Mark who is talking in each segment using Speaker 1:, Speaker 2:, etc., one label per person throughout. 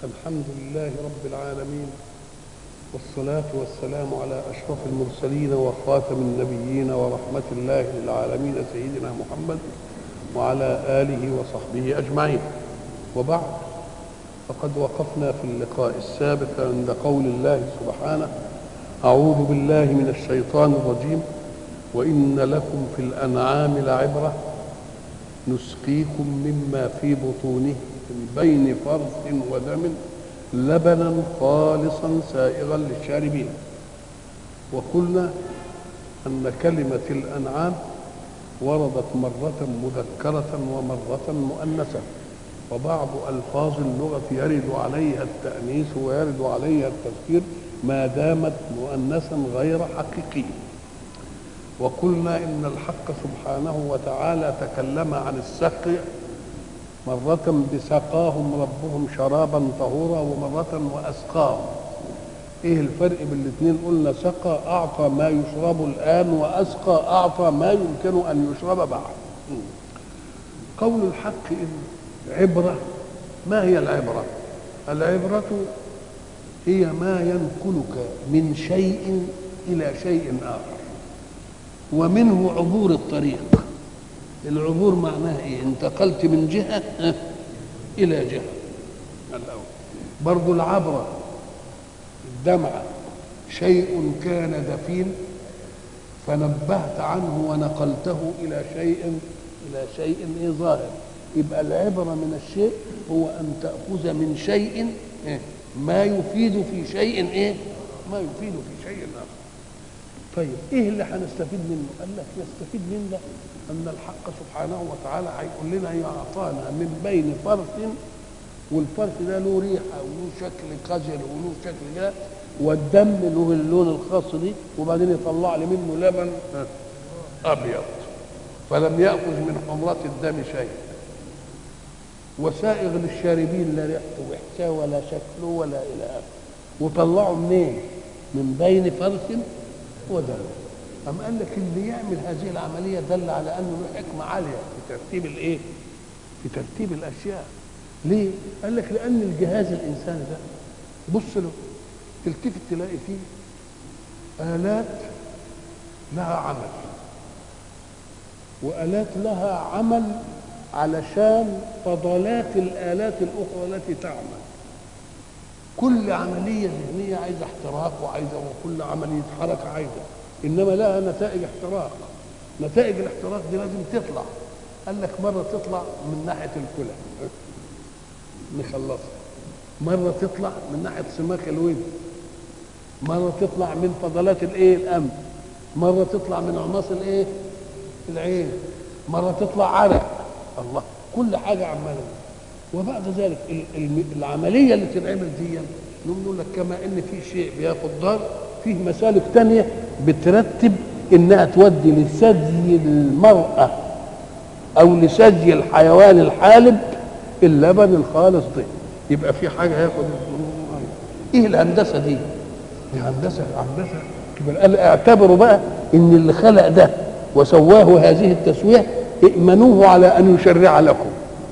Speaker 1: الحمد لله رب العالمين والصلاة والسلام على أشرف المرسلين وخاتم النبيين ورحمة الله للعالمين سيدنا محمد وعلى آله وصحبه أجمعين وبعد فقد وقفنا في اللقاء السابق عند قول الله سبحانه أعوذ بالله من الشيطان الرجيم وإن لكم في الأنعام لعبرة نسقيكم مما في بطونه من بين فرث ودم لبنا خالصا سائغا للشاربين وقلنا أن كلمة الأنعام وردت مرة مذكرة ومرة مؤنثة وبعض ألفاظ اللغة يرد عليها التأنيث ويرد عليها التذكير ما دامت مؤنثا غير حقيقي وقلنا إن الحق سبحانه وتعالى تكلم عن السقي مرة بسقاهم ربهم شرابا طهورا ومرة وأسقاهم ايه الفرق بين الاثنين قلنا سقى اعطى ما يشرب الان واسقى اعطى ما يمكن ان يشرب بعد قول الحق إن عبرة ما هي العبرة العبرة هي ما ينقلك من شيء إلى شيء آخر ومنه عبور الطريق العبور معناها ايه انتقلت من جهة إلى جهة الأول برضو العبرة الدمعة شيء كان دفين فنبهت عنه ونقلته إلى شيء إلى شيء إيه ظاهر يبقى العبرة من الشيء هو أن تأخذ من شيء إيه؟ ما يفيد في شيء إيه؟ ما يفيد في شيء آخر طيب إيه اللي هنستفيد منه؟ قال لك نستفيد منه أن الحق سبحانه وتعالى هيقول لنا يعطانا من بين فرث والفرث ده له ريحة وله شكل قزل وله شكل كده والدم له اللون الخاص دي وبعدين يطلع لي منه لبن أبيض فلم يأخذ من حمرة الدم شيء وسائغ للشاربين لا ريحته وحشاه ولا شكله ولا إلى آخره وطلعوا منين؟ من بين فرث ودم أم قال لك اللي يعمل هذه العملية دل على أنه له حكمة عالية في ترتيب الإيه؟ في ترتيب الأشياء ليه؟ قال لك لأن الجهاز الإنساني ده بص له تلتفت تلاقي فيه آلات لها عمل وآلات لها عمل علشان فضلات الآلات الأخرى التي تعمل كل عملية ذهنية عايزة احتراق وعايزة وكل عملية حركة عايزة إنما لها نتائج احتراق نتائج الاحتراق دي لازم تطلع قال لك مرة تطلع من ناحية الكلى نخلصها مرة تطلع من ناحية سماك الودن مرة تطلع من فضلات الايه الأنف مرة تطلع من عماص الايه العين مرة تطلع عرق الله كل حاجة عمالة وبعد ذلك العملية اللي تنعمل دي نقول لك كما ان في شيء بياخد ضار فيه مسالك تانية بترتب انها تودي لثدي المرأة او لثدي الحيوان الحالب اللبن الخالص ده يبقى في حاجة هياخد ايه الهندسة دي دي هندسة هندسة قال اعتبروا بقى ان اللي خلق ده وسواه هذه التسوية ائمنوه على ان يشرع لكم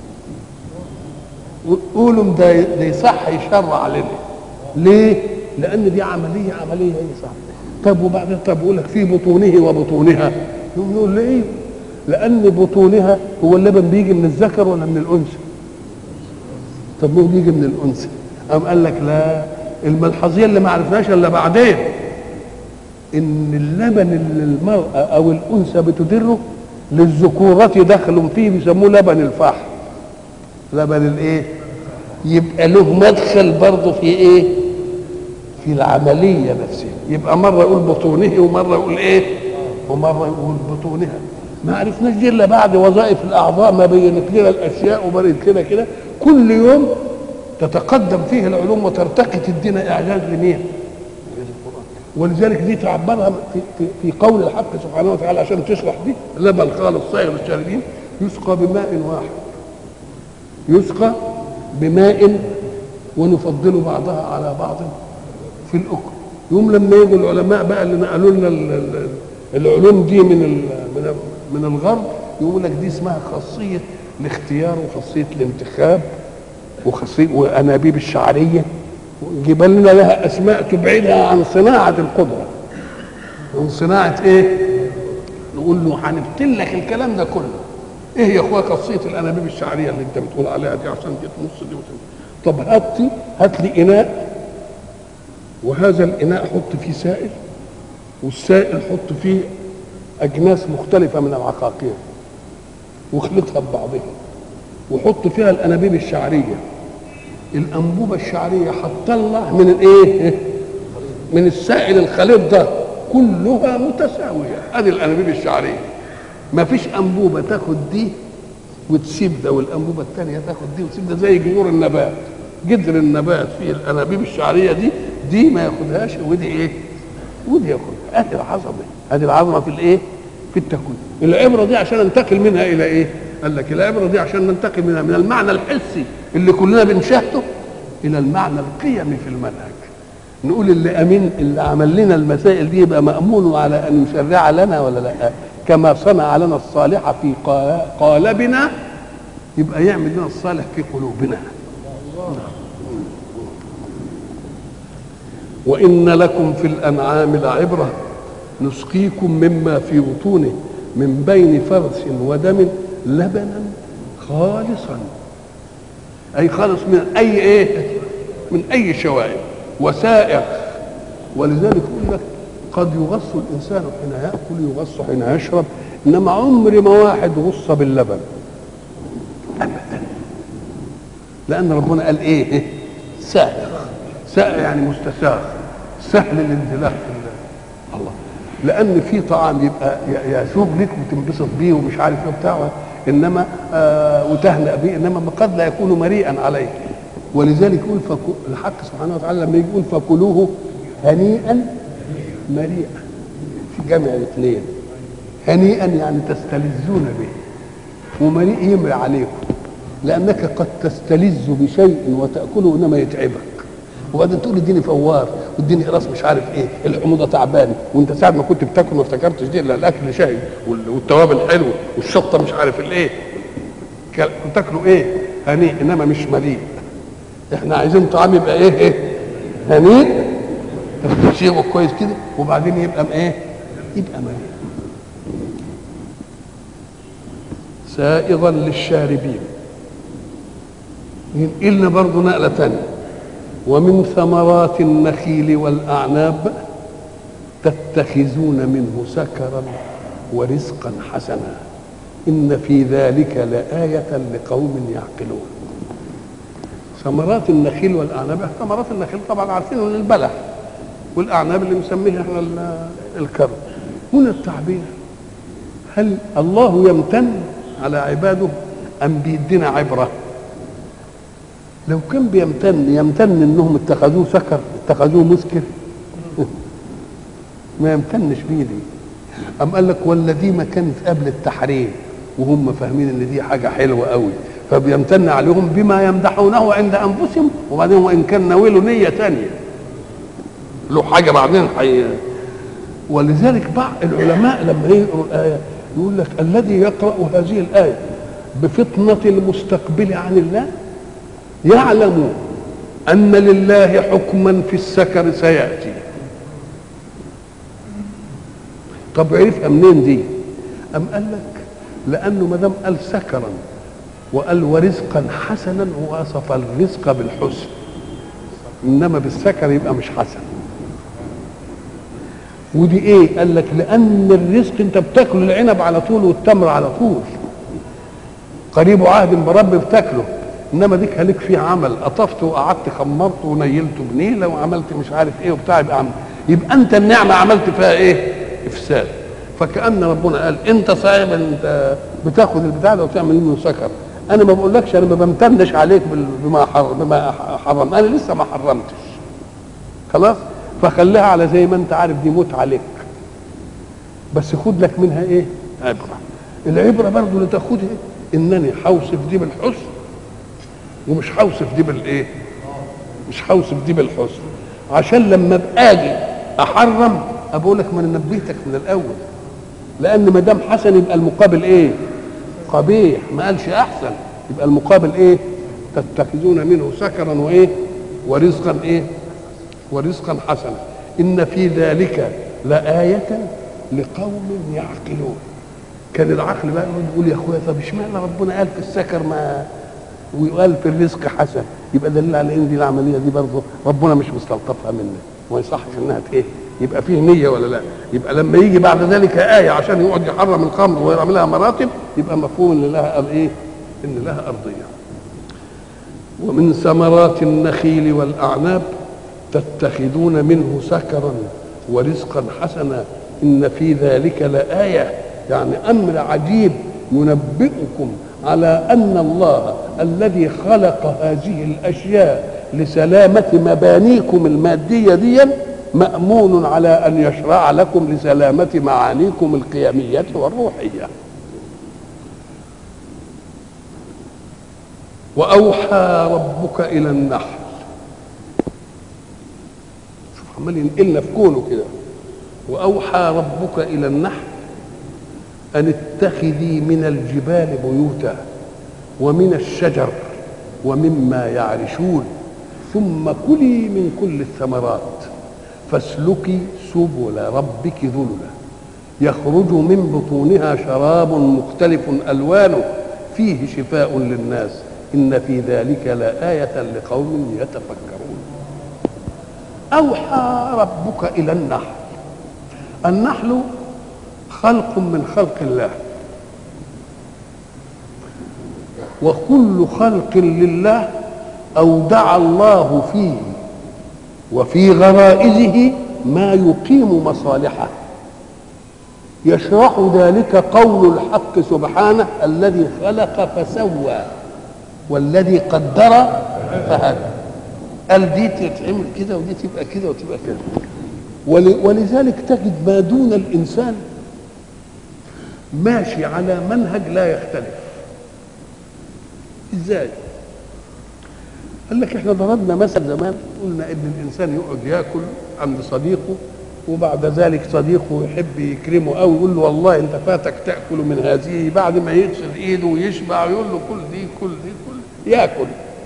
Speaker 1: قولوا ده ده يصح يشرع لنا ليه؟ لان دي عمليه عمليه هي صح طب وبعدين طب يقول لك في بطونه وبطونها يقوم يقول ليه؟ لان بطونها هو اللبن بيجي من الذكر ولا من الانثى؟ طب هو بيجي من الانثى قام قال لك لا الملحظيه اللي ما عرفناش الا بعدين ان اللبن اللي المراه او الانثى بتدره للذكورة دخل فيه بيسموه لبن الفحم لبن الايه يبقى له مدخل برضه في ايه في العملية نفسها يبقى مرة يقول بطونه ومرة يقول ايه ومرة يقول بطونها ما عرفناش دي الا بعد وظائف الاعضاء ما بينت لنا الاشياء وبرت لنا كده كل يوم تتقدم فيه العلوم وترتقي تدينا اعجاز لمين ولذلك دي تعبرها في, في, في قول الحق سبحانه وتعالى عشان تشرح دي لبن خالص صايغ للشاربين يسقى بماء واحد يسقى بماء ونفضل بعضها على بعض في الاكل يوم لما يجوا العلماء بقى اللي نقلوا لنا العلوم دي من من من الغرب يقول لك دي اسمها خاصيه الاختيار وخاصيه الانتخاب وخصي وانابيب الشعريه جبال لنا لها اسماء تبعدها عن صناعه القدره عن صناعه ايه نقول له هنبتل لك الكلام ده كله ايه يا اخويا قصيه الانابيب الشعريه اللي انت بتقول عليها دي عشان دي تنص دي وتنص طب هات لي هات لي اناء وهذا الاناء حط فيه سائل والسائل حط فيه اجناس مختلفه من العقاقير واخلطها ببعضها وحط فيها الانابيب الشعريه الانبوبه الشعريه هتطلع من الايه من السائل الخليط ده كلها متساويه ادي الانابيب الشعريه ما فيش انبوبه تاخد دي وتسيب ده والانبوبه الثانيه تاخد دي وتسيب ده زي جذور النبات جذر النبات فيه الانابيب الشعريه دي دي ما ياخدهاش ودي ايه ودي ياخدها ادي العظمه ادي العظمه في الايه في التكوين العبره دي عشان ننتقل منها الى ايه قال لك العبره دي عشان ننتقل منها من المعنى الحسي اللي كلنا بنشاهده الى المعنى القيمي في المنهج نقول اللي امين اللي عمل لنا المسائل دي يبقى مامون على ان يشرع لنا ولا لا كما صنع لنا الصالح في قالبنا يبقى يعمل لنا الصالح في قلوبنا وان لكم في الانعام لعبره نسقيكم مما في بطونه من بين فرث ودم لبنا خالصا اي خالص من اي ايه من اي شوائب وسائغ ولذلك يقول لك قد يغص الانسان حين ياكل يغص حين يشرب انما عمر ما واحد غص باللبن ابدا لان ربنا قال ايه سائغ سائغ يعني مستساغ سهل الانزلاق في الله لان في طعام يبقى يسوق لك وتنبسط بيه ومش عارف ايه بتاع انما آه وتهنأ به انما قد لا يكون مريئا عليك ولذلك يقول فكو الحق سبحانه وتعالى لما يقول فكلوه هنيئا مريئا في جمع الاثنين هنيئا يعني تستلذون به ومريء يمري عليكم لانك قد تستلذ بشيء وتاكله انما يتعبك وبعدين تقول اديني فوار واديني راس مش عارف ايه الحموضه تعبانه وانت ساعه ما كنت بتاكل ما افتكرتش دي الا الاكل شهي والتوابل حلوه والشطه مش عارف الايه كنت تاكله ايه هنيء انما مش مليء احنا عايزين طعام يبقى ايه ايه هنيء تشيبه كويس كده وبعدين يبقى ايه يبقى مليء سائغا للشاربين ينقلنا برضه نقله ثانيه ومن ثمرات النخيل والاعناب تتخذون منه سكرا ورزقا حسنا ان في ذلك لايه لقوم يعقلون ثمرات النخيل والاعناب ثمرات النخيل طبعا عارفين ان البلح والاعناب اللي مسميه احنا الكرم هنا التعبير هل الله يمتن على عباده ام بيدينا عبره لو كان بيمتن يمتن انهم اتخذوه سكر اتخذوه مسكر ما يمتنش بيه دي أم قال لك ولا دي ما كانت قبل التحريم وهم فاهمين ان دي حاجه حلوه قوي فبيمتن عليهم بما يمدحونه عند انفسهم وبعدين وان كان ناوله نيه ثانيه له حاجه بعدين حي ولذلك بعض العلماء لما يقروا الايه يقول لك الذي يقرا هذه الايه بفطنه المستقبل عن الله يعلم ان لله حكما في السكر سياتي طب عرفها منين دي ام قال لك لانه ما دام قال سكرا وقال ورزقا حسنا ووصف الرزق بالحسن انما بالسكر يبقى مش حسن ودي ايه قال لك لان الرزق انت بتاكل العنب على طول والتمر على طول قريب عهد برب بتاكله انما ديك هلك فيه عمل قطفت وقعدت خمرت ونيلته بنيله وعملت مش عارف ايه وبتاع يبقى عمل يبقى انت النعمه عملت فيها ايه؟ افساد فكان ربنا قال انت صاحب انت بتاخد البتاع ده وتعمل منه سكر انا ما بقولكش انا ما بمتنش عليك بما حرم بما حرم انا لسه ما حرمتش خلاص فخليها على زي ما انت عارف دي موت عليك بس خد لك منها ايه عبره العبره برضه اللي تاخدها انني هوصف دي بالحسن ومش هوصف دي بالايه مش هوصف دي بالحسن عشان لما ابقى اجي احرم اقول لك ما انا نبهتك من الاول لان ما دام حسن يبقى المقابل ايه قبيح ما قالش احسن يبقى المقابل ايه تتخذون منه سكرا وايه ورزقا ايه ورزقا حسنا ان في ذلك لآية لقوم يعقلون كان العقل بقى يقول يا اخويا طب اشمعنى ربنا قال في السكر ما وقال في الرزق حسن يبقى دليل على ان دي العمليه دي برضه ربنا مش مستلطفها منا وما يصحش انها ايه يبقى فيه نيه ولا لا يبقى لما يجي بعد ذلك ايه عشان يقعد يحرم الخمر ويعمل لها مراتب يبقى مفهوم ان لها ايه ان لها ارضيه ومن ثمرات النخيل والاعناب تتخذون منه سكرا ورزقا حسنا ان في ذلك لايه يعني امر عجيب ينبئكم على ان الله الذي خلق هذه الاشياء لسلامه مبانيكم الماديه دي مامون على ان يشرع لكم لسلامه معانيكم القيميه والروحيه واوحى ربك الى النحل شوف عمال ينقلنا في كونه كده واوحى ربك الى النحل ان اتخذي من الجبال بيوتا ومن الشجر ومما يعرشون ثم كلي من كل الثمرات فاسلكي سبل ربك ذللا يخرج من بطونها شراب مختلف الوانه فيه شفاء للناس ان في ذلك لايه لقوم يتفكرون اوحى ربك الى النحل النحل خلق من خلق الله وكل خلق لله اودع الله فيه وفي غرائزه ما يقيم مصالحه يشرح ذلك قول الحق سبحانه الذي خلق فسوى والذي قدر فهدى قال دي تتعمل كده ودي تبقى كده وتبقى كده ولذلك تجد ما دون الانسان ماشي على منهج لا يختلف ازاي قال لك احنا ضربنا مثل زمان قلنا ان الانسان يقعد ياكل عند صديقه وبعد ذلك صديقه يحب يكرمه قوي يقول له والله انت فاتك تاكل من هذه بعد ما يغسل ايده ويشبع يقول له كل دي كل دي كل ياكل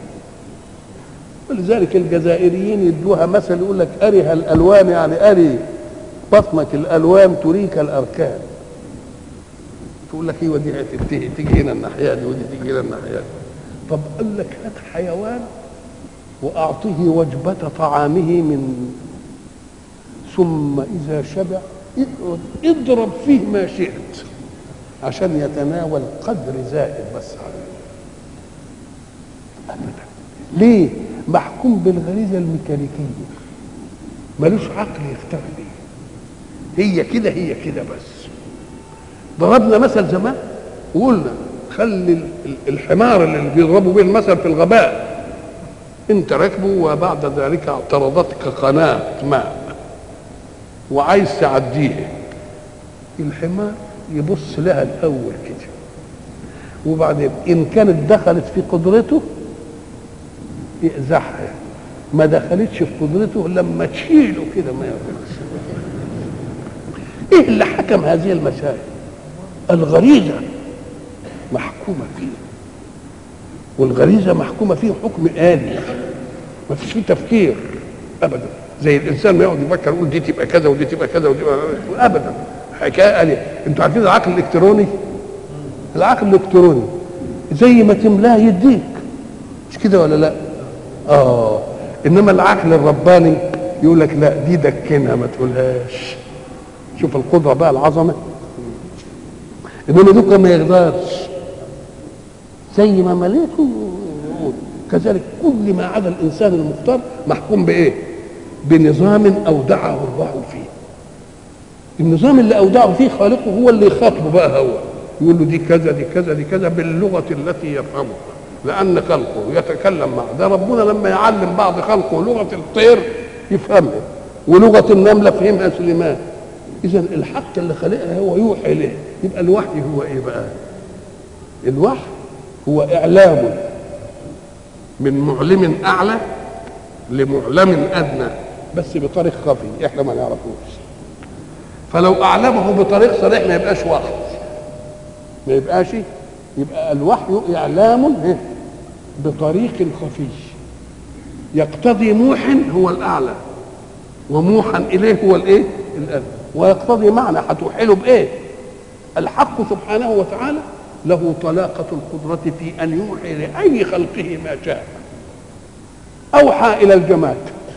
Speaker 1: ولذلك الجزائريين يدوها مثل يقول لك ارها الالوان يعني اري بطنك الالوان تريك الاركان تقول لك ايوه دي تنتهي تيجي هنا الناحيه دي ودي تيجي هنا الناحيه دي طب قال لك هات حيوان واعطه وجبه طعامه من ثم اذا شبع اقعد اضرب فيه ما شئت عشان يتناول قدر زائد بس عليه ابدا ليه محكوم بالغريزه الميكانيكيه ملوش عقل يختار بيه هي كده هي كده بس ضربنا مثل زمان وقلنا خلي الحمار اللي بيضربوا به المثل في الغباء انت راكبه وبعد ذلك اعترضتك قناه ماء وعايز تعديه الحمار يبص لها الاول كده وبعدين ان كانت دخلت في قدرته يقزحها ما دخلتش في قدرته لما تشيله كده ما ياكلش ايه اللي حكم هذه المسائل الغريزه محكومه فيه والغريزه محكومه فيه حكم آلي ما فيش فيه تفكير ابدا زي الانسان ما يقعد يفكر يقول دي تبقى كذا ودي تبقى كذا ودي تبقى ابدا حكايه آلية انتوا عارفين العقل الالكتروني العقل الالكتروني زي ما تملاه يديك مش كده ولا لا اه انما العقل الرباني يقول لك لا دي دكنها ما تقولهاش شوف القدره بقى العظمه انما دوك ما يقدرش زي ما مليته كذلك كل ما عدا الانسان المختار محكوم بايه بنظام اودعه الله فيه النظام اللي اودعه فيه خالقه هو اللي يخاطبه بقى هو يقول له دي كذا دي كذا دي كذا باللغه التي يفهمها لان خلقه يتكلم معه ده ربنا لما يعلم بعض خلقه لغه الطير يفهمها ولغه النمله فهمها سليمان اذا الحق اللي خلقها هو يوحي اليه يبقى الوحي هو ايه بقى الوحي هو اعلام من معلم اعلى لمعلم ادنى بس بطريق خفي احنا ما نعرفوش فلو اعلمه بطريق صريح ما يبقاش وحي ما يبقاش يبقى الوحي اعلام بطريق خفي يقتضي موح هو الاعلى وموحا اليه هو الايه الادنى ويقتضي معنى هتوحله بايه الحق سبحانه وتعالى له طلاقة القدرة في أن يوحي لأي خلقه ما شاء أوحى إلى الجماد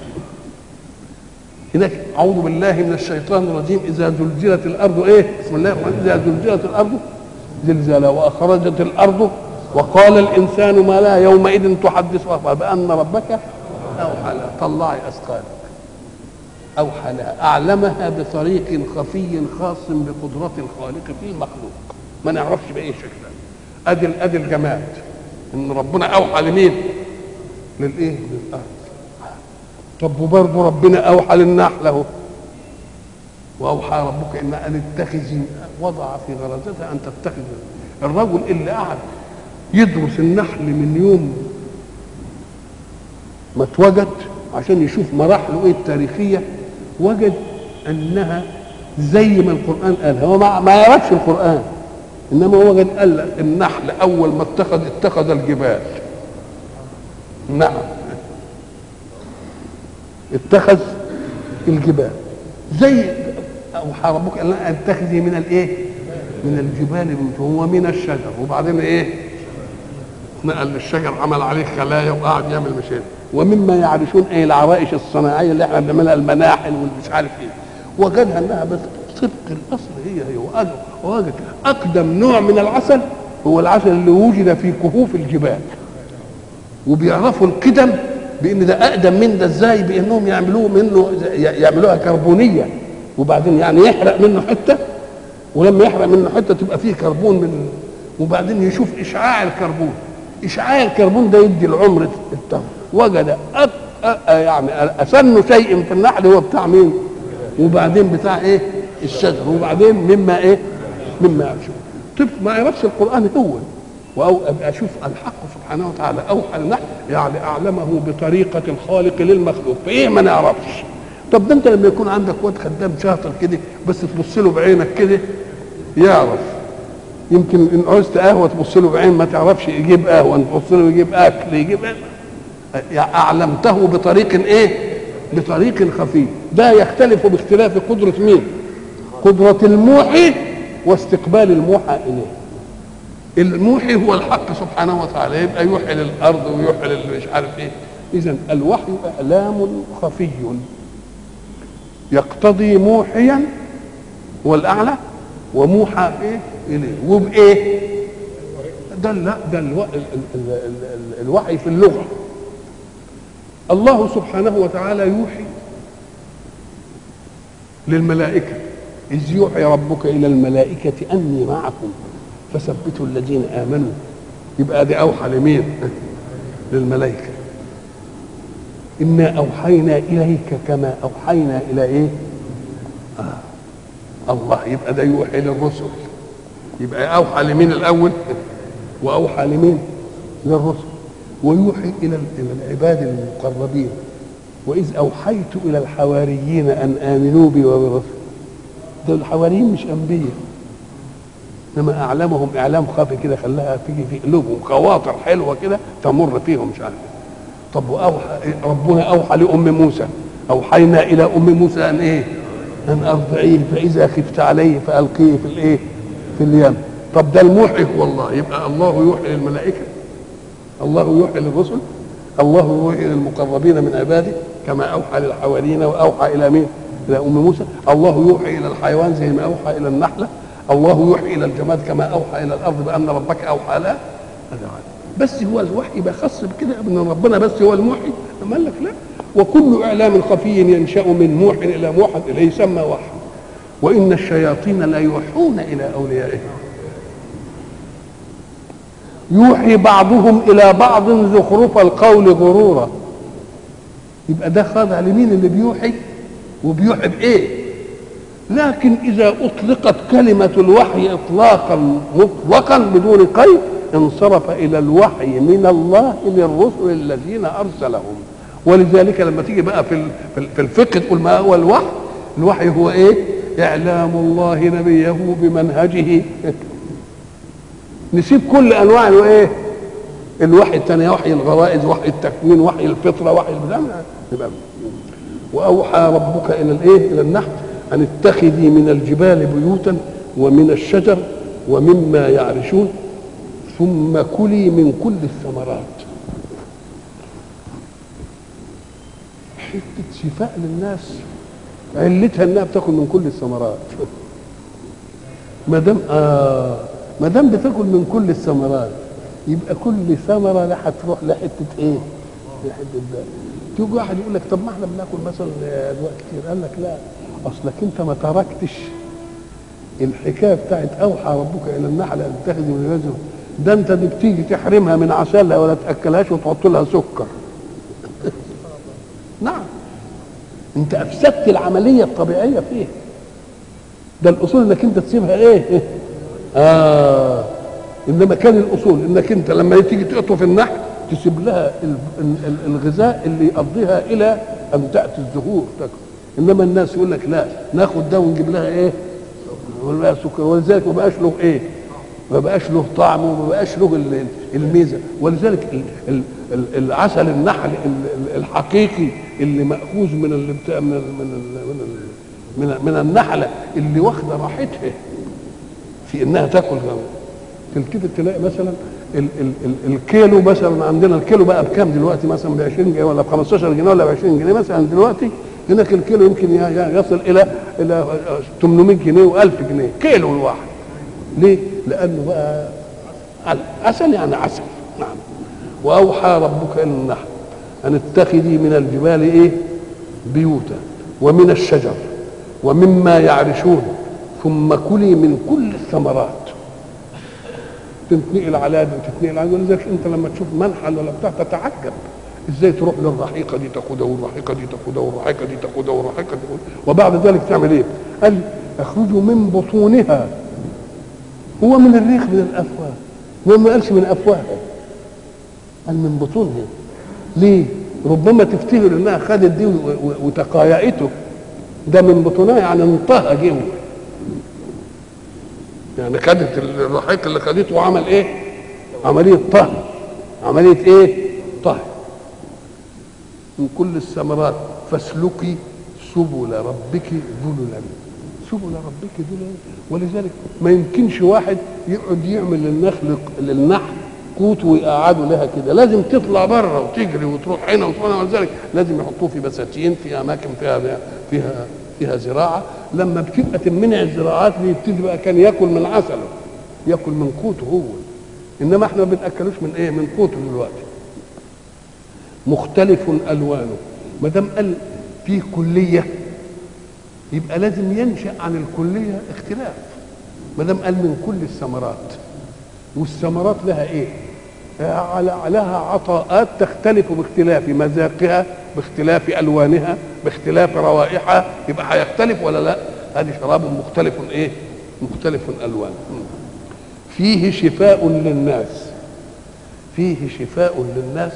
Speaker 1: هناك أعوذ بالله من الشيطان الرجيم إذا زلزلت الأرض إيه بسم الله الرحمن الرحيم إذا زلزلت الأرض زلزالها وأخرجت الأرض وقال الإنسان ما لا يومئذ تحدث أخبار بأن ربك أوحى لها طلعي أثقالك أوحى لها أعلمها بطريق خفي خاص بقدرة الخالق في المخلوق ما نعرفش بأي شكل أدي أدي الجماد إن ربنا أوحى لمين؟ للإيه؟ للأرض طب وبرضه ربنا أوحى للنحلة أهو وأوحى ربك إن أن اتخذي وضع في غرزتها أن تتخذ الرجل اللي قعد يدرس النحل من يوم ما اتوجد عشان يشوف مراحله ايه التاريخيه وجد انها زي ما القران قال هو ما, ما يعرفش القران انما هو وجد قال النحل اول ما اتخذ اتخذ الجبال نعم اتخذ الجبال زي اوحى ربك ان اتخذي من الايه من الجبال بيوتا هو من الشجر وبعدين ايه نقل للشجر عمل عليه خلايا وقعد يعمل مشاكل ومما يعرشون ايه العرائش الصناعيه اللي احنا بنعملها المناحل والمش عارف ايه وجدها انها بس طبق الاصل هي هي وقال وجد اقدم نوع من العسل هو العسل اللي وجد في كهوف الجبال وبيعرفوا القدم بان ده اقدم من ده ازاي بانهم يعملوه منه يعملوها كربونيه وبعدين يعني يحرق منه حته ولما يحرق منه حته تبقى فيه كربون من وبعدين يشوف اشعاع الكربون اشعاع الكربون ده يدي العمر التمر وجد أك... أ... يعني اسن شيء في النحل هو بتاع مين وبعدين بتاع ايه الشجر وبعدين مما ايه مما يعرفون طب ما يعرفش القران هو او اشوف الحق سبحانه وتعالى اوحى النحل يعني اعلمه بطريقه الخالق للمخلوق فايه ما نعرفش طب ده انت لما يكون عندك واد خدام شاطر كده بس تبص له بعينك كده يعرف يمكن ان عوزت قهوه تبص له بعين ما تعرفش يجيب قهوه تبص له يجيب اكل يجيب يعني اعلمته بطريق ايه بطريق خفي ده يختلف باختلاف قدره مين قدره الموحي واستقبال الموحى اليه الموحي هو الحق سبحانه وتعالى يبقى يوحي للارض ويوحي للمش عارف ايه اذا الوحي اعلام خفي يقتضي موحيا هو الاعلى وموحى ايه اليه وبايه ده لا ده الو... ال... ال... ال... ال... الوحي في اللغه الله سبحانه وتعالى يوحي للملائكه اذ يوحي ربك الى الملائكه اني معكم فثبتوا الذين امنوا يبقى دي اوحى لمين للملائكه انا اوحينا اليك كما اوحينا الى ايه آه. الله يبقى ده يوحي للرسل يبقى اوحى لمين الاول واوحى لمين للرسل ويوحي الى الى العباد المقربين واذ اوحيت الى الحواريين ان امنوا بي وبرسلي دول الحواريين مش انبياء انما اعلمهم اعلام خافي كده خلاها تيجي في قلوبهم خواطر حلوه كده تمر فيهم مش عارف طب واوحى ربنا اوحى لام موسى اوحينا الى ام موسى ان ايه ان ارضعيه فاذا خفت عليه فالقيه في الايه في اليم طب ده الموحي هو الله يبقى الله يوحي للملائكه الله يوحي للرسل الله يوحي للمقربين من عباده كما اوحى للحواريين واوحى الى مين الى ام موسى الله يوحي الى الحيوان زي ما اوحى الى النحله الله يوحي الى الجماد كما اوحى الى الارض بان ربك اوحى لها بس هو الوحي بخص بكده ان ربنا بس هو الموحي اما قال لك لا وكل اعلام خفي ينشا من موح الى موحد اليه يسمى وحي وان الشياطين لا يوحون الى اوليائهم يوحي بعضهم الى بعض زخرف القول غرورا يبقى ده خاضع لمين اللي بيوحي وبيوحي بايه لكن اذا اطلقت كلمه الوحي اطلاقا مطلقا بدون قيد انصرف الى الوحي من الله للرسل الذين ارسلهم ولذلك لما تيجي بقى في في الفقه تقول ما هو الوحي الوحي هو ايه اعلام الله نبيه بمنهجه نسيب كل انواع الايه الوحي الثاني وحي الغرائز وحي التكوين وحي الفطره وحي البدع يبقى واوحى ربك الى الايه الى النحل ان اتخذي من الجبال بيوتا ومن الشجر ومما يعرشون ثم كلي من كل الثمرات حته شفاء للناس علتها انها بتاكل من كل الثمرات ما دام اه ما دام بتاكل من كل الثمرات يبقى كل ثمره لا هتروح لحته ايه؟ لحته ده تيجي واحد يقول لك طب ما احنا بناكل مثلا ادواء كتير قال لك لا اصلك انت ما تركتش الحكايه بتاعت اوحى ربك الى النحل ان تتخذ من الرجل ده انت دي بتيجي تحرمها من عسلها ولا تاكلهاش وتحط لها سكر نعم انت افسدت العمليه الطبيعيه فيها ده الاصول انك انت تسيبها ايه اه انما كان الاصول انك انت لما تيجي تقطف النحل تسيب لها الغذاء اللي يقضيها الى ان تاتي الزهور تاكل انما الناس يقول لك لا ناخد ده ونجيب لها ايه ولا سكر ولذلك ما بقاش له ايه ما بقاش له طعم وما بقاش له الميزه ولذلك العسل النحل الحقيقي اللي ماخوذ من اللي بتاع من ال من ال من ال من, من النحله اللي واخده راحتها في انها تاكل تلتفت تلاقي مثلا ال ال ال الكيلو مثلا عندنا الكيلو بقى بكام دلوقتي مثلا ب 20 جنيه ولا ب 15 جنيه ولا ب 20 جنيه مثلا دلوقتي هناك الكيلو يمكن يصل الى الى 800 جنيه و1000 جنيه كيلو الواحد ليه؟ لانه بقى عسل يعني عسل نعم واوحى ربك الى النحل ان اتخذي من الجبال ايه؟ بيوتا ومن الشجر ومما يعرشون ثم كلي من كل الثمرات تنتقل على دي وتتنقل على ولذلك انت لما تشوف منحل ولا بتاع تتعجب ازاي تروح للرحيقه دي تاخدها والرحيقه دي تاخدها والرحيقه دي تاخدها والرحيقه دي تاخدها وبعد ذلك تعمل ايه؟ قال اخرجوا من بطونها هو من الريق من الافواه هو ما قالش من افواهها قال من بطونها ليه؟ ربما تفتكر انها خدت دي وتقايأته ده من بطونها يعني انطهى جوه يعني خدت الرحيق اللي خدته وعمل ايه؟ عمليه طهي عمليه ايه؟ طهي من كل الثمرات فاسلكي سبل ربك ذللا سبل ربك ذللا ولذلك ما يمكنش واحد يقعد يعمل للنخل للنحل قوت ويقعدوا لها كده لازم تطلع بره وتجري وتروح هنا وتروح هنا ولذلك لازم يحطوه في بساتين في اماكن فيها فيها فيها زراعه لما بتبقى تمنع الزراعات بيبتدي بقى كان ياكل من عسله ياكل من قوته هو انما احنا ما بناكلوش من ايه من قوته دلوقتي مختلف الوانه ما دام قال في كليه يبقى لازم ينشا عن الكليه اختلاف ما دام قال من كل الثمرات والثمرات لها ايه لها عطاءات تختلف باختلاف مذاقها باختلاف الوانها باختلاف روائحها يبقى هيختلف ولا لا هذه شراب مختلف ايه مختلف الوان فيه شفاء للناس فيه شفاء للناس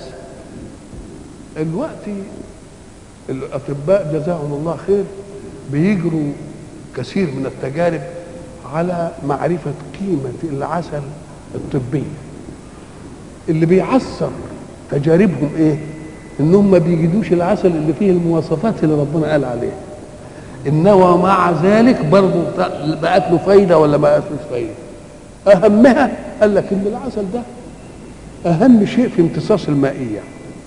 Speaker 1: الوقت الاطباء جزاهم الله خير بيجروا كثير من التجارب على معرفه قيمه العسل الطبي اللي بيعصر تجاربهم ايه انهم ما بيجدوش العسل اللي فيه المواصفات اللي ربنا قال عليها انما مع ذلك برضه بقت له فايده ولا ما بقتلوش فايده اهمها قال لك ان العسل ده اهم شيء في امتصاص المائيه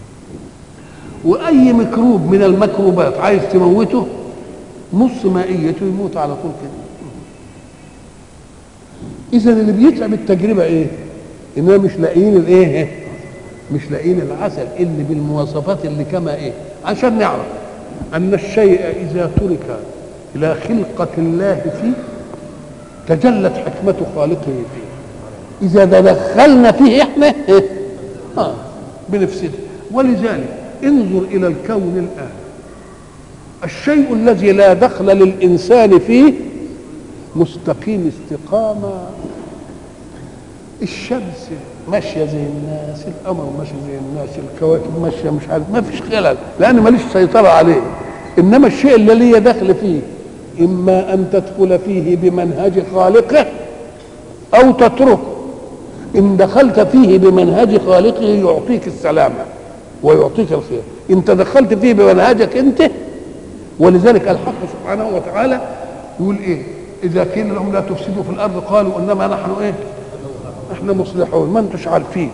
Speaker 1: واي ميكروب من الميكروبات عايز تموته نص مائيته يموت على طول كده اذا اللي بيتعب التجربه ايه اننا مش لاقيين الايه مش لاقيين العسل اللي بالمواصفات اللي كما ايه عشان نعرف ان الشيء اذا ترك الى خلقه الله فيه تجلت حكمه خالقه فيه اذا تدخلنا فيه احنا إيه؟ اه بنفسده ولذلك انظر الى الكون الان الشيء الذي لا دخل للانسان فيه مستقيم استقامه الشمس ماشيه زي الناس القمر ماشي زي الناس الكواكب ماشيه مش عارف ما فيش خلل لان ماليش سيطره عليه انما الشيء اللي ليه دخل فيه اما ان تدخل فيه بمنهج خالقه او تتركه ان دخلت فيه بمنهج خالقه يعطيك السلامه ويعطيك الخير ان تدخلت فيه بمنهجك انت ولذلك الحق سبحانه وتعالى يقول ايه اذا قيل لهم لا تفسدوا في الارض قالوا انما نحن ايه احنا مصلحون ما انتش عارفين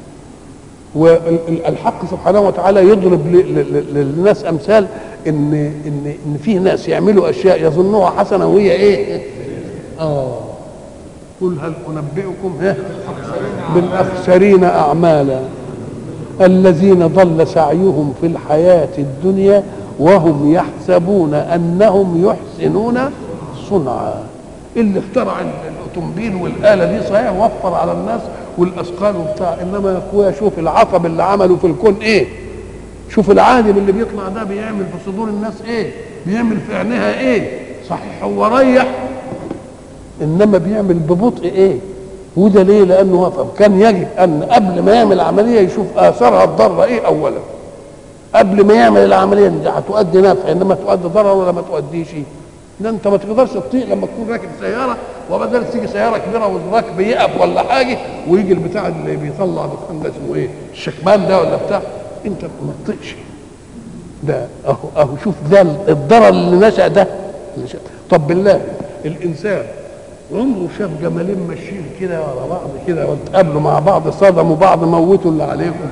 Speaker 1: والحق سبحانه وتعالى يضرب ل- ل- للناس امثال ان ان ان فيه ناس يعملوا اشياء يظنوها حسنه وهي ايه؟ اه قل هل انبئكم ها بالاخسرين اعمالا الذين ضل سعيهم في الحياه الدنيا وهم يحسبون انهم يحسنون صنعا اللي اخترع الاوتومبيل والاله دي صحيح وفر على الناس والاثقال وبتاع انما يا اخويا شوف العطب اللي عمله في الكون ايه شوف العادم اللي بيطلع ده بيعمل في صدور الناس ايه بيعمل في عينيها ايه صحيح هو ريح انما بيعمل ببطء ايه وده ليه لانه وفر كان يجب ان قبل ما يعمل العمليه يشوف اثارها الضاره ايه اولا قبل ما يعمل العمليه دي هتؤدي نفع انما تؤدي ضرر ولا ما تؤديش ده انت ما تقدرش تطيق لما تكون راكب سياره وبدل تيجي سياره كبيره والراكب يقف ولا حاجه ويجي البتاع اللي بيطلع دخان ده اسمه ايه؟ الشكمان ده ولا بتاع انت ما تطيقش ده اهو اهو شوف ده الضرر اللي نشا ده اللي نشأ. طب بالله الانسان عمره شاف جمالين ماشيين كده ورا بعض كده واتقابلوا مع بعض صدموا بعض موتوا اللي عليكم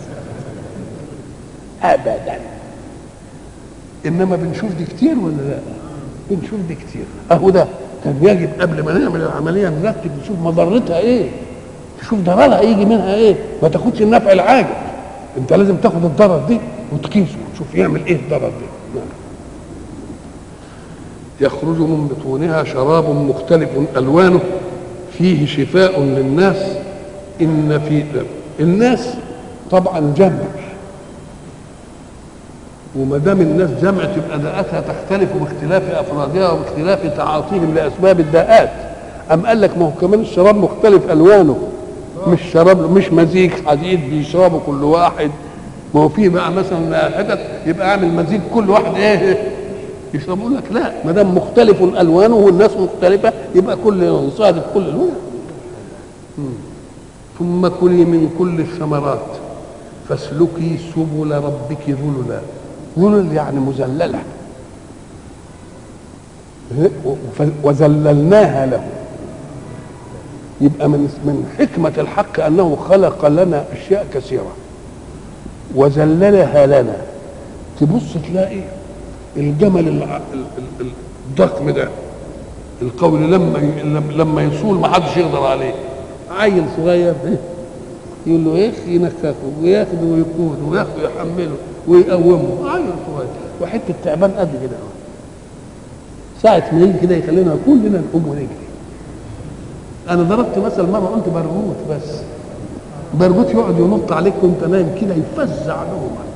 Speaker 1: ابدا انما بنشوف دي كتير ولا لا بنشوف دي كتير اهو ده كان يجب قبل ما نعمل العمليه نرتب نشوف مضرتها ايه تشوف ضررها يجي منها ايه ما تاخدش النفع العاجل انت لازم تاخد الضرر دي وتقيسه وتشوف يعمل ايه الضرر دي نعم. يخرج من بطونها شراب مختلف الوانه فيه شفاء للناس ان في الناس طبعا جمع وما دام الناس جمع تبقى داءاتها تختلف باختلاف افرادها وباختلاف تعاطيهم لاسباب الداءات ام قال لك ما هو كمان الشراب مختلف الوانه مش شراب مش مزيج حديد بيشربه كل واحد ما هو في بقى مثلا حتت يبقى اعمل مزيج كل واحد ايه يشرب يقول لك لا ما دام مختلف الوانه والناس مختلفه يبقى كل يصادف كل لون ثم كلي من كل الثمرات فاسلكي سبل ربك ذللا ذلل يعني مذلله وذللناها له يبقى من من حكمة الحق أنه خلق لنا أشياء كثيرة وذللها لنا تبص تلاقي الجمل الع- ال- ال- الضخم ده القول لما ي- لما يصول ما حدش يقدر عليه عيل صغير إيه؟ يقول له ايه ينككه وياخده ويقوده وياخده يحمله ويقومه عيل صغير وحته تعبان قد كده أهو. ساعة ما يجي كده يخلينا كلنا نقوم ونجري انا ضربت مثل مره قلت برغوث بس برغوث يقعد ينط عليك وانت نايم كده يفزع نومك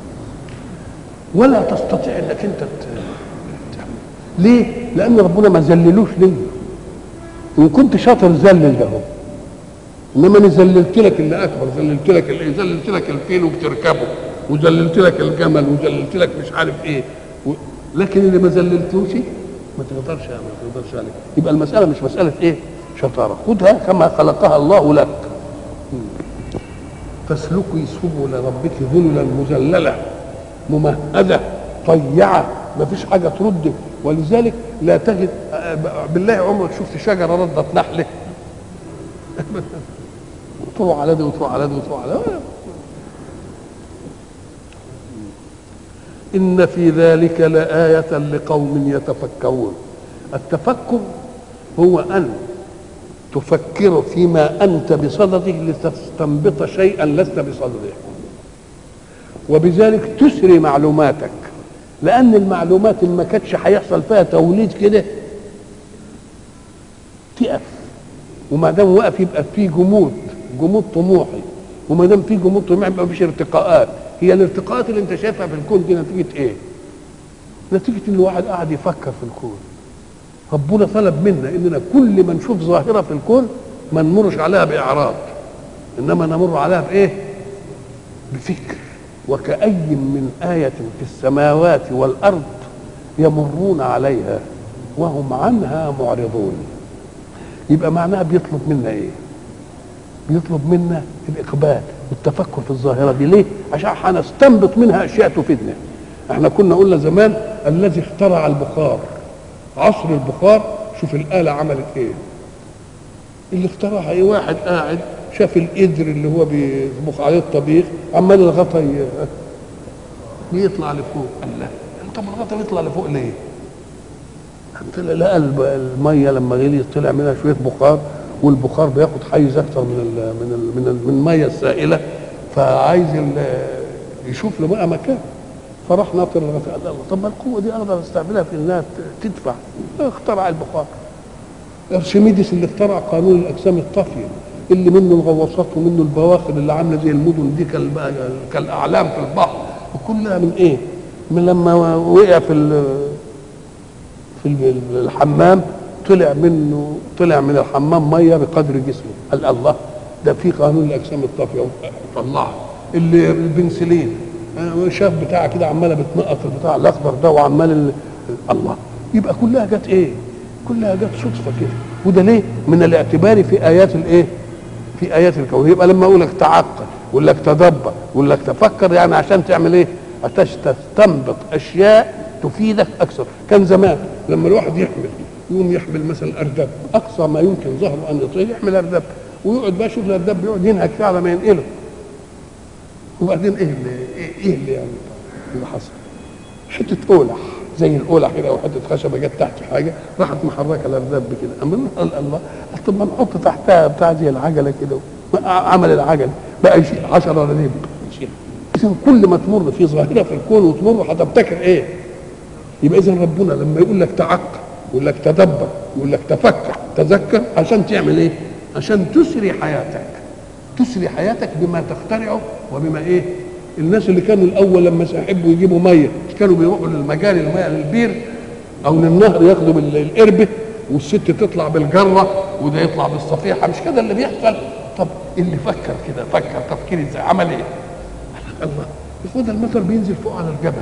Speaker 1: ولا تستطيع انك انت ت- تعمل ليه؟ لان ربنا ما ذللوش ليا ان كنت شاطر ذلل ده هو انما انا ذللت لك اللي اكبر ذللت لك اللي ذللت لك الفيل وبتركبه وذللت لك الجمل وذللت لك مش عارف ايه و... لكن اللي ما ذللتوش ما تقدرش ما تقدرش عليه يبقى المساله مش مساله ايه شطاره خدها كما خلقها الله لك فاسلكي سبل ربك ذللا مذلله ممهده طيعه ما فيش حاجه ترد ولذلك لا تجد بالله عمرك شفت شجره ردت نحله تروح على دي وتروح على دي وتروح على دي إن في ذلك لآية لقوم يتفكرون التفكر هو أن تفكر فيما أنت بصدده لتستنبط شيئا لست بصدده وبذلك تسري معلوماتك لأن المعلومات إن ما كانتش هيحصل فيها توليد كده تقف وما دام وقف يبقى في جمود جمود طموحي وما دام في جمود طموحي يبقى مفيش ارتقاءات هي الارتقاءات اللي انت شايفها في الكون دي نتيجه ايه؟ نتيجه ان الواحد قاعد يفكر في الكون ربنا طلب منا اننا كل ما نشوف ظاهره في الكون ما نمرش عليها باعراض انما نمر عليها بايه؟ بفكر وكأي من آية في السماوات والأرض يمرون عليها وهم عنها معرضون يبقى معناها بيطلب منا ايه بيطلب منا الاقبال والتفكر في الظاهره دي ليه عشان هنستنبط منها اشياء تفيدنا احنا كنا قلنا زمان الذي اخترع البخار عصر البخار شوف الاله عملت ايه اللي اخترعها ايه واحد قاعد شاف القدر اللي هو بيطبخ عليه الطبيخ عمال الغطا ي- بيطلع لفوق قال لا طب الغطا بيطلع لفوق ليه؟ طلع لقى الب- الميه لما غليت طلع منها شويه بخار والبخار بياخد حيز اكتر من ال من ال من, ال من الميه السائله فعايز ال- يشوف له بقى مكان فراح ناطر الغطاء قال الله طب ما القوه دي اقدر استعملها في انها ت- تدفع اخترع البخار ارشميدس اللي اخترع قانون الاجسام الطافيه اللي منه الغواصات ومنه البواخر اللي عامله زي المدن دي كالب- كالاعلام في البحر وكلها من ايه؟ من لما وقع في ال- في ال- الحمام طلع منه طلع من الحمام ميه بقدر جسمه قال الله ده في قانون الاجسام الطافيه طلعه اللي البنسلين أنا شاف بتاع كده عماله بتنقط البتاع الاخضر ده وعمال ال- الله يبقى كلها جت ايه؟ كلها جت صدفه كده وده ليه؟ من الاعتبار في ايات الايه؟ في ايات الكون يبقى لما اقول لك تعقل اقول لك تدبر اقول لك تفكر يعني عشان تعمل ايه؟ عشان تستنبط اشياء تفيدك اكثر كان زمان لما الواحد يحمل يقوم يحمل مثلا اردب اقصى ما يمكن ظهره ان يطير يحمل اردب ويقعد بقى يشوف الاردب بيقعد ينهك فيه على ما ينقله وبعدين ايه اللي ايه, إيه اللي يعني اللي حصل؟ حته اولح زي الاولح كده وحته خشبه جت تحت حاجه راحت محركه الاردب كده اما قال الله قال طب ما نحط تحتها بتاع زي العجله كده عمل العجله بقى يشيل 10 رنيب يشيل اذا كل ما تمر في ظاهره في الكون وتمر هتبتكر ايه؟ يبقى اذا ربنا لما يقول لك تعقل يقول لك تدبر يقول لك تفكر تذكر عشان تعمل ايه؟ عشان تسري حياتك تسري حياتك بما تخترعه وبما ايه؟ الناس اللي كانوا الاول لما يحبوا يجيبوا ميه مش كانوا بيروحوا للمجاري الميه للبير او للنهر ياخدوا بال- القربه والست تطلع بالجره وده يطلع بالصفيحه مش كده اللي بيحصل طب اللي فكر كده فكر تفكير ازاي عمل ايه؟ الله ياخد المطر بينزل فوق على الجبل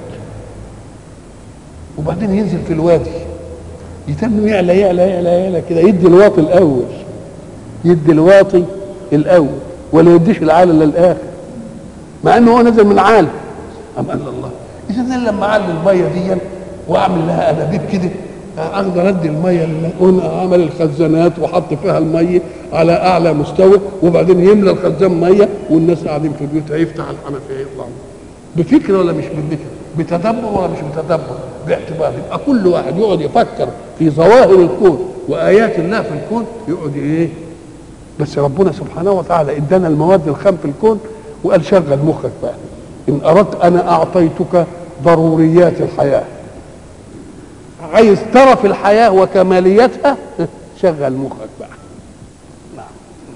Speaker 1: وبعدين ينزل في الوادي يتنوا يعلى يعلى يعلى يعلى كده يدي الواطي الاول يدي الواطي الاول ولا يديش العالي للاخر مع انه هو نزل من عالي ام قال الله اذا انا لما اعلي الميه دي واعمل لها انابيب كده اقدر ادي الميه اللي قلنا عمل الخزانات وحط فيها الميه على اعلى مستوى وبعدين يملى الخزان ميه والناس قاعدين في بيوتها يفتح الحنفيه يطلع بفكر ولا مش بفكر بتدبر ولا مش بتدبر باعتبار يبقى كل واحد يقعد يفكر في ظواهر الكون وايات الله في الكون يقعد ايه بس ربنا سبحانه وتعالى ادانا المواد الخام في الكون وقال شغل مخك بقى ان اردت انا اعطيتك ضروريات الحياه عايز ترى في الحياه وكماليتها شغل مخك بقى نعم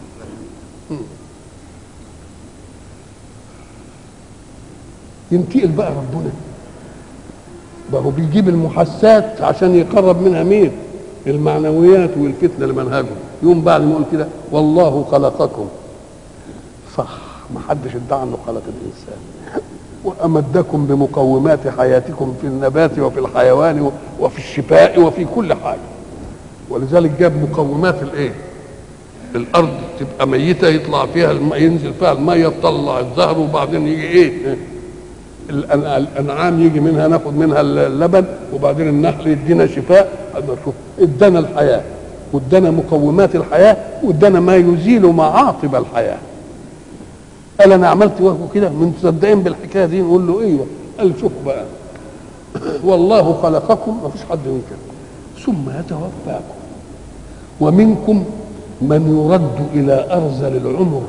Speaker 1: ينتقل بقى ربنا بقى هو بيجيب المحسات عشان يقرب منها مين المعنويات والفتنه لمنهجه يوم بعد ما يقول كده والله خلقكم صح ما حدش ادعى انه خلق الانسان وامدكم بمقومات حياتكم في النبات وفي الحيوان وفي الشفاء وفي كل حاجه ولذلك جاب مقومات الايه الارض تبقى ميته يطلع فيها الم... ينزل فيها الميه تطلع الزهر وبعدين يجي ايه الأن- الانعام يجي منها ناخد منها اللبن وبعدين النحل يدينا شفاء هذا شوف ادانا الحياه وادانا مقومات الحياه وادانا ما يزيل معاطب الحياه قال انا عملت وهو كده من مصدقين بالحكايه دي نقول له ايوه قال شوف بقى والله خلقكم ما فيش حد ينكر ثم يتوفاكم ومنكم من يرد الى ارذل العمر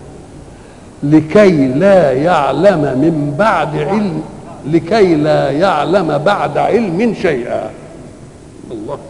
Speaker 1: لكي لا يعلم من بعد علم لكي لا يعلم بعد علم شيئا الله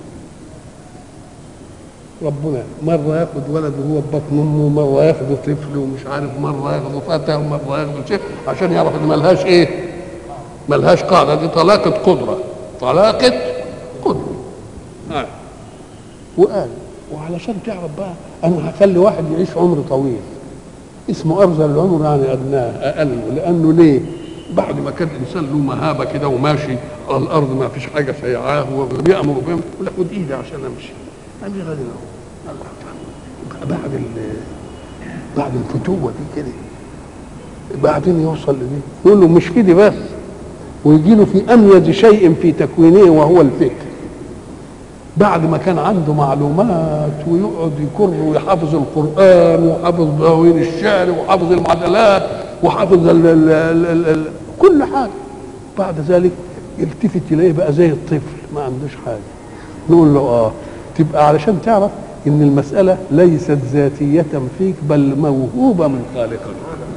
Speaker 1: ربنا مرة ياخد ولد وهو في بطن أمه مرة ياخده طفل ومش عارف مرة ياخده فتى ومرة ياخده شيء عشان يعرف إن ملهاش إيه؟ ملهاش قاعدة دي طلاقة قدرة طلاقة قدرة آه. وقال وعلشان تعرف بقى أنا هخلي واحد يعيش عمر طويل اسمه ارذل العمر يعني ادناه اقل لانه ليه؟ بعد ما كان الانسان له مهابه كده وماشي على الارض ما فيش حاجه سيعاه وبيامر بهم يقول لك خد ايدي عشان امشي امشي غادي له الله بعد ال بعد الفتوه دي كده بعدين يوصل لدي يقول له مش كده بس ويجي له في اميز شيء في تكوينه وهو الفكر بعد ما كان عنده معلومات ويقعد يكر ويحافظ القران وحافظ دواوين الشعر وحافظ المعادلات وحافظ ال ال ال ال ال كل حاجه بعد ذلك يلتفت يلاقيه بقى زي الطفل ما عندوش حاجه نقول له اه تبقى علشان تعرف ان المساله ليست ذاتيه فيك بل موهوبه من خالقك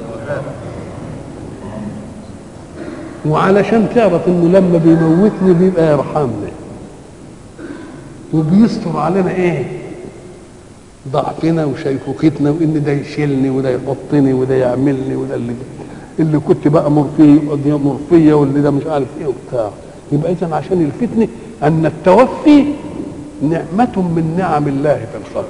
Speaker 1: وعلشان تعرف انه لما بيموتني بيبقى يرحمني وبيستر علينا ايه ضعفنا وشيخوختنا وان ده يشيلني وده يحطني وده يعملني وده اللي اللي كنت بقى مرفيه يقعد يامر فيا واللي ده مش عارف ايه وبتاع يبقى اذا عشان يلفتني ان التوفي نعمة من نعم الله في الخلق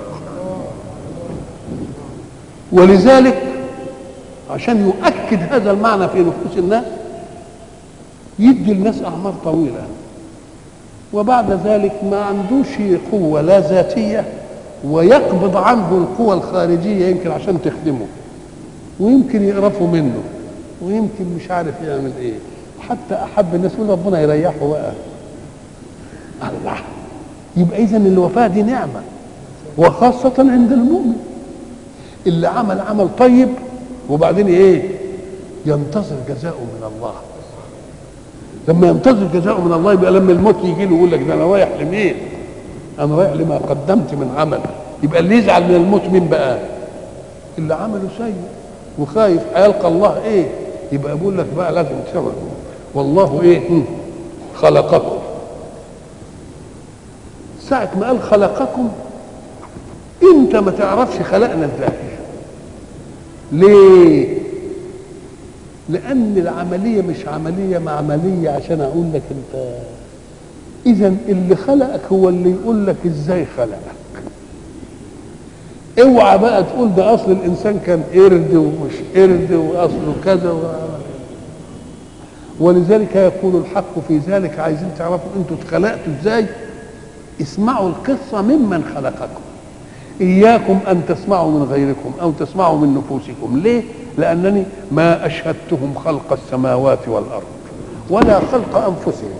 Speaker 1: ولذلك عشان يؤكد هذا المعنى في نفوس الناس يدي الناس اعمار طويله وبعد ذلك ما عندوش قوه لا ذاتيه ويقبض عنه القوى الخارجيه يمكن عشان تخدمه ويمكن يقرفوا منه ويمكن مش عارف يعمل ايه حتى احب الناس يقول ربنا يريحه بقى الله يبقى اذا الوفاه دي نعمه وخاصه عند المؤمن اللي عمل عمل طيب وبعدين ايه ينتظر جزاؤه من الله لما ينتظر جزاؤه من الله يبقى لما الموت يجي له يقول لك ده انا رايح لمين؟ انا رايح لما قدمت من عمل يبقى اللي يزعل من الموت مين بقى؟ اللي عمله سيء وخايف هيلقى الله ايه؟ يبقى بيقول لك بقى لازم تسمع والله ايه؟ هم، خلقكم ساعة ما قال خلقكم انت ما تعرفش خلقنا ازاي ليه لان العمليه مش عمليه مع عمليه عشان اقول لك انت اذا اللي خلقك هو اللي يقول لك ازاي خلقك اوعى بقى تقول ده اصل الانسان كان قرد ومش قرد واصله كذا و... ولذلك يقول الحق في ذلك عايزين تعرفوا انتوا اتخلقتوا ازاي اسمعوا القصه ممن خلقكم إياكم أن تسمعوا من غيركم أو تسمعوا من نفوسكم ليه؟ لأنني ما أشهدتهم خلق السماوات والأرض ولا خلق أنفسهم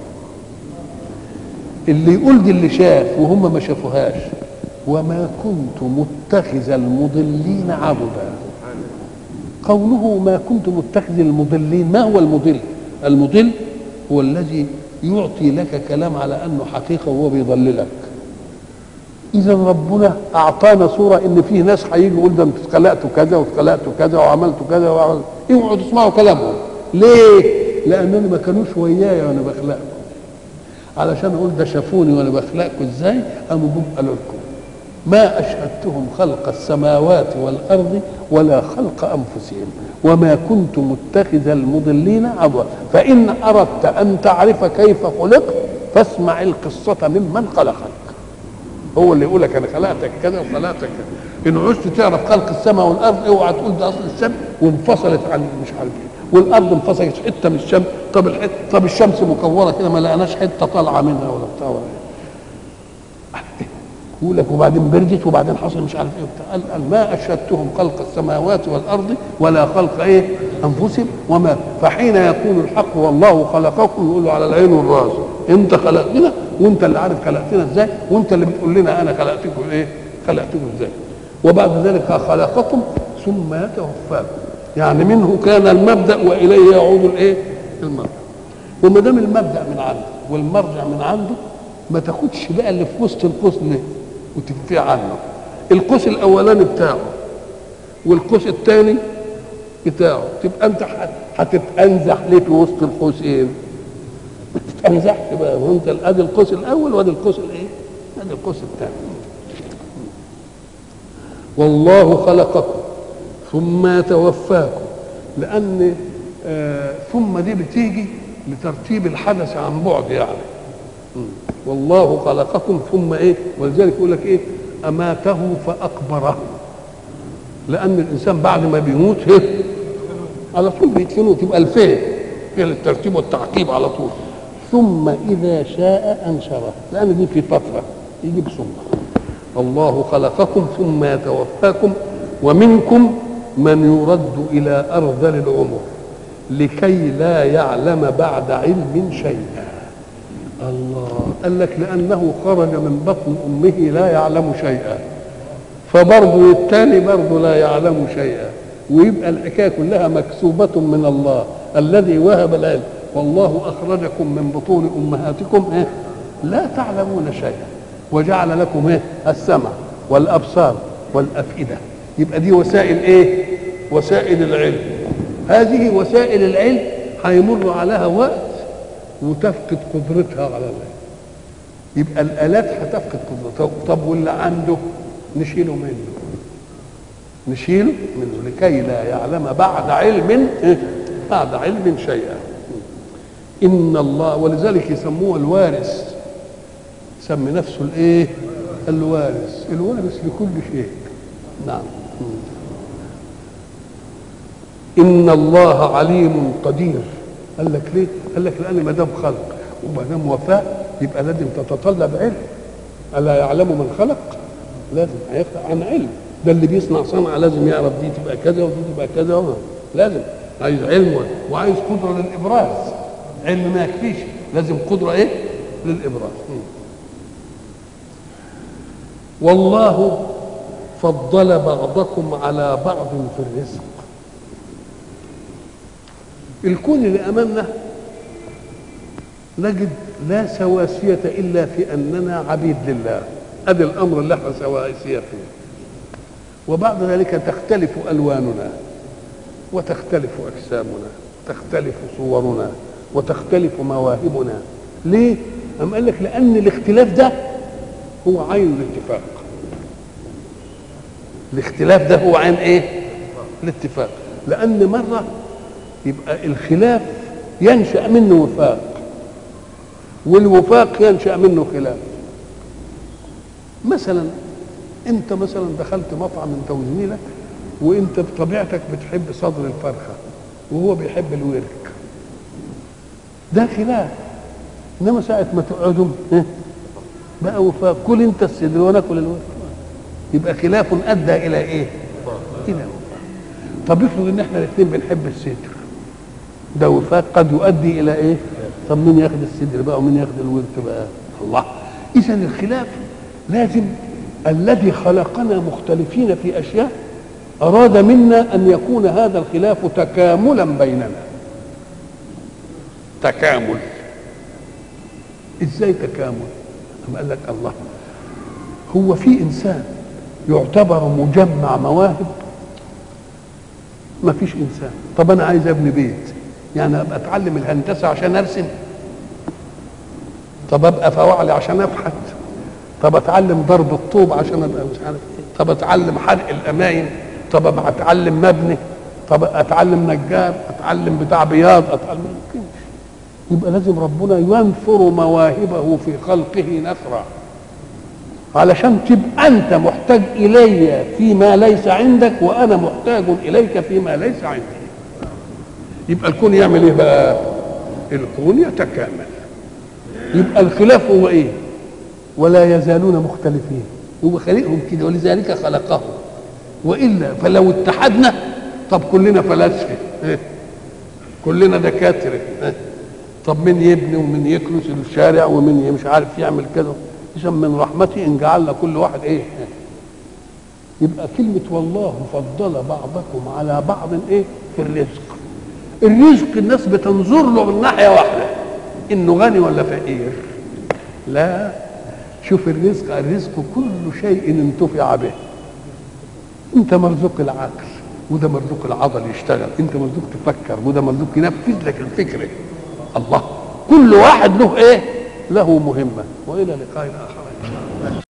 Speaker 1: اللي يقول دي اللي شاف وهم ما شافوهاش وما كنت متخذ المضلين عضدا قوله ما كنت متخذ المضلين ما هو المضل المضل هو الذي يعطي لك كلام على أنه حقيقة وهو بيضللك اذا ربنا اعطانا صوره ان فيه ناس هيجي يقول ده انتوا اتخلقتوا كذا واتخلقتوا كذا وعملتوا كذا وعملتوا اوعوا تسمعوا كلامهم ليه؟ لانني ما كانوش ويايا وانا بخلقكم علشان اقول ده شافوني وانا بخلقكم ازاي قاموا جم قالوا لكم ما اشهدتهم خلق السماوات والارض ولا خلق انفسهم وما كنت متخذ المضلين عضوا فان اردت ان تعرف كيف خلقت فاسمع القصه ممن خلقك هو اللي يقول لك انا خلقتك كذا وخلقتك كذا ان عشت تعرف خلق السماء والارض اوعى تقول ده اصل السماء وانفصلت عن مش عارف ايه والارض انفصلت حته من الشمس طب الحته طب الشمس مكوره كده ما لقناش حته طالعه منها ولا بتاع ولا إيه. يقول لك وبعدين بردت وبعدين حصل مش عارف ايه وبتاع قال, قال ما اشهدتهم خلق السماوات والارض ولا خلق ايه انفسهم وما فحين يقول الحق والله خلقكم يقولوا على العين والراس انت خلقتنا وانت اللي عارف خلقتنا ازاي وانت اللي بتقول لنا انا خلقتكم ايه خلقتكم ازاي وبعد ذلك خلقكم ثم يتوفاكم يعني منه كان المبدا واليه يعود الايه المرجع وما دام المبدا من عنده والمرجع من عنده ما تاخدش بقى اللي في وسط القوس ده وتنفي عنه القوس الاولاني بتاعه والقوس الثاني بتاعه تبقى انت هتتانزح ليه في وسط القوسين ما تتانزحش بقى وانت ادي القوس الاول وادي القوس الايه ادي القوس الثاني والله خلقكم ثم يتوفاكم لان آه ثم دي بتيجي لترتيب الحدث عن بعد يعني والله خلقكم ثم ايه ولذلك يقول لك ايه اماته فاقبره لان الانسان بعد ما بيموت هيه على طول بيدفنوه تبقى الفين فيها الترتيب والتعقيب على طول ثم اذا شاء انشره لان دي في فتره يجيب ثم الله خلقكم ثم يتوفاكم ومنكم من يرد الى ارذل العمر لكي لا يعلم بعد علم شيئا الله قال لك لانه خرج من بطن امه لا يعلم شيئا فبرضه الثاني برضه لا يعلم شيئا ويبقى الحكايه كلها مكسوبه من الله الذي وهب العلم والله اخرجكم من بطون امهاتكم إيه؟ لا تعلمون شيئا وجعل لكم إيه؟ السمع والابصار والافئده يبقى دي وسائل ايه وسائل العلم هذه وسائل العلم هيمر عليها وقت وتفقد قدرتها على العلم يبقى الالات هتفقد قدرتها طب واللي عنده نشيله منه نشيله منه لكي لا يعلم بعد علم بعد علم شيئا ان الله ولذلك يسموه الوارث سمي نفسه الايه الوارث الوارث لكل شيء نعم ان الله عليم قدير قال لك ليه قال لك لان ما دام خلق وما دام وفاء يبقى لازم تتطلب علم الا يعلم من خلق لازم هيخلق عن علم ده اللي بيصنع صنعه لازم يعرف دي تبقى كذا ودي تبقى كذا وما. لازم عايز علم وعايز قدره للابراز علم ما يكفيش لازم قدره ايه للابراز والله فضل بعضكم على بعض في الرزق الكون اللي امامنا نجد لا سواسية إلا في أننا عبيد لله هذا الأمر اللي احنا سواسية فيه وبعد ذلك تختلف ألواننا وتختلف أجسامنا تختلف صورنا وتختلف مواهبنا ليه؟ أم قال لك لأن الاختلاف ده هو عين الاتفاق الاختلاف ده هو عين ايه؟ الاتفاق لأن مرة يبقى الخلاف ينشأ منه وفاق والوفاق ينشأ منه خلاف مثلا انت مثلا دخلت مطعم انت وزميلك وانت بطبيعتك بتحب صدر الفرخه وهو بيحب الورك ده خلاف انما ساعه ما تقعدوا بقى وفاق كل انت الصدر وانا اكل الورك يبقى خلاف ادى الى ايه؟ الى وفاق طب افرض ان احنا الاثنين بنحب الصدر ده وفاق قد يؤدي الى ايه؟ طب مين ياخد الصدر بقى ومين ياخد الورك بقى؟ الله اذا الخلاف لازم الذي خلقنا مختلفين في اشياء اراد منا ان يكون هذا الخلاف تكاملا بيننا تكامل ازاي تكامل أم قال لك الله هو في انسان يعتبر مجمع مواهب ما فيش انسان طب انا عايز ابني بيت يعني ابقى اتعلم الهندسه عشان ارسم طب ابقى فواعلي عشان ابحث طب اتعلم ضرب الطوب عشان ابقى مش عارف ايه طب اتعلم حرق الاماين طب ابقى اتعلم مبني طب اتعلم نجار اتعلم بتاع بياض اتعلم يمكنش يبقى لازم ربنا ينثر مواهبه في خلقه نثرا علشان تبقى انت محتاج الي فيما ليس عندك وانا محتاج اليك فيما ليس عندي يبقى الكون يعمل ايه بقى الكون يتكامل يبقى الخلاف هو ايه ولا يزالون مختلفين هو خلقهم كده ولذلك خلقهم والا فلو اتحدنا طب كلنا فلاسفه كلنا دكاتره طب مين يبني ومين يكنس الشارع ومين مش عارف يعمل كذا اذا من رحمتي ان جعلنا كل واحد ايه يبقى كلمة والله فضل بعضكم على بعض ايه في الرزق الرزق الناس بتنظر له من ناحية واحدة انه غني ولا فقير لا شوف الرزق الرزق كل شيء انتفع به انت مرزوق العقل وده مرزوق العضل يشتغل انت مرزوق تفكر وده مرزوق ينفذ لك الفكره الله كل واحد له ايه له مهمه والى لقاء اخر